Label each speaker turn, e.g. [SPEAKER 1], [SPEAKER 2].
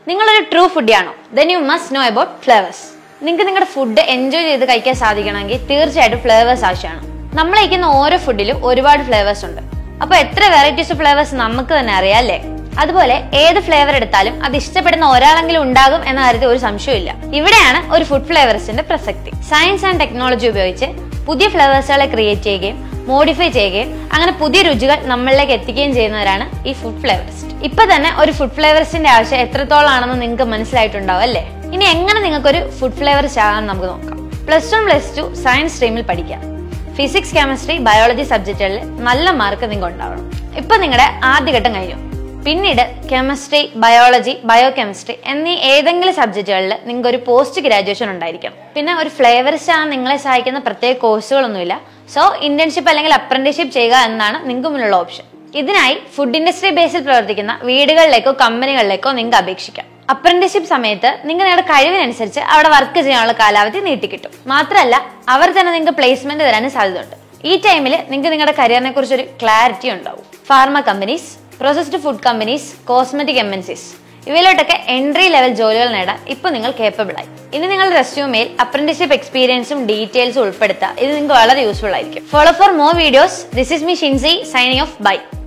[SPEAKER 1] നിങ്ങളൊരു true foodie ആണോ then you must know about flavours നിങ്ങൾക്ക് നിങ്ങളുടെ ഫുഡ് എൻജോയ് ചെയ്ത് കഴിക്കാൻ സാധിക്കണമെങ്കിൽ തീർച്ചയായിട്ടും ഫ്ലേവേഴ്സ് ആവശ്യമാണ് നമ്മൾ കഴിക്കുന്ന ഓരോ ഫുഡിലും ഒരുപാട് ഫ്ലേവേഴ്സ് ഉണ്ട് അപ്പൊ എത്ര വെറൈറ്റീസ് ഓഫ് ഫ്ലേവേഴ്സ് നമുക്ക് തന്നെ അറിയാം അല്ലേ അതുപോലെ ഏത് ഫ്ലേവർ എടുത്താലും അത് ഇഷ്ടപ്പെടുന്ന ഒരാളെങ്കിലും ഉണ്ടാകും എന്ന കാര്യത്തിൽ ഒരു സംശയമില്ല ഇവിടെയാണ് ഒരു ഫുഡ് ഫ്ലേവേഴ്സിന്റെ പ്രസക്തി സയൻസ് ആൻഡ് ടെക്നോളജി ഉപയോഗിച്ച് പുതിയ ഫ്ലേവേഴ്സുകളെ ക്രിയേറ്റ് ചെയ്യുകയും മോഡിഫൈ ചെയ്യുകയും അങ്ങനെ പുതിയ രുചികൾ നമ്മളിലേക്ക് എത്തിക്കുകയും ചെയ്യുന്നവരാണ് ഈ ഫുഡ് ഫ്ലേവേഴ്സ് ഇപ്പൊ തന്നെ ഒരു ഫുഡ് ഫ്ലേവേഴ്സിന്റെ ആവശ്യം എത്രത്തോളം ആണെന്ന് നിങ്ങൾക്ക് മനസ്സിലായിട്ടുണ്ടാവും അല്ലേ ഇനി എങ്ങനെ നിങ്ങൾക്ക് ഒരു ഫുഡ് ഫ്ലേവേഴ്സ് ആകാൻ നമുക്ക് നോക്കാം plus one plus two science സ്ട്രീമിൽ പഠിക്കാം ഫിസിക്സ് കെമിസ്ട്രി ബയോളജി സബ്ജക്റ്റുകളിൽ നല്ല മാർക്ക് നിങ്ങൾക്ക് ഉണ്ടാവണം ഇപ്പൊ നിങ്ങളുടെ ആദ്യഘട്ടം കഴിഞ്ഞു പിന്നീട് കെമിസ്ട്രി ബയോളജി ബയോ കെമിസ്ട്രി എന്നീ ഏതെങ്കിലും സബ്ജക്റ്റുകളിൽ നിങ്ങൾക്ക് ഒരു പോസ്റ്റ് ഗ്രാജുവേഷൻ ഉണ്ടായിരിക്കും പിന്നെ ഒരു ഫ്ലേവറിസ്റ്റ് ആണ് നിങ്ങളെ സഹായിക്കുന്ന പ്രത്യേക കോഴ്സുകളൊന്നുമില്ല സോ ഇന്റേൺഷിപ്പ് അല്ലെങ്കിൽ അപ്രന്റീഷിപ്പ് ചെയ്യുക എന്നാണ് നിങ്ങൾക്ക് മുന്നിലുള്ള ഓപ്ഷൻ ഇതിനായി ഫുഡ് ഇൻഡസ്ട്രി ബേസിൽ പ്രവർത്തിക്കുന്ന വീടുകളിലേക്കോ കമ്പനികളിലേക്കോ നിങ്ങൾക്ക് അപേക്ഷിക്കാം അപ്രന്റീഷിപ്പ് സമയത്ത് നിങ്ങൾ നിങ്ങളുടെ കഴിവിനനുസരിച്ച് അവിടെ വർക്ക് ചെയ്യാനുള്ള കാലാവധി നീട്ടിക്കിട്ടും മാത്രമല്ല അവർ തന്നെ നിങ്ങൾക്ക് പ്ലേസ്മെന്റ് തരാനും സാധ്യതയുണ്ട് ഈ ടൈമിൽ നിങ്ങൾക്ക് നിങ്ങളുടെ കരിയറിനെ കുറിച്ച് ഒരു ക്ലാരിറ്റി ഉണ്ടാവും pharma companies processed food companies cosmetic M N Cs ഇവയിലോട്ടൊക്കെ എൻട്രി ലെവൽ ജോലികൾ നേടാൻ ഇപ്പൊ നിങ്ങൾ കേപ്പബിൾ ആയി ഇനി നിങ്ങളുടെ റെസ്യൂമെയിൽ അപ്രന്റീഷിപ്പ് എക്സ്പീരിയൻസും ഡീറ്റെയിൽസും ഉൾപ്പെടുത്തുക ഇത് നിങ്ങൾക്ക് വളരെ യൂസ്ഫുൾ ആയിരിക്കും follow for more videos this is me Shincy signing off by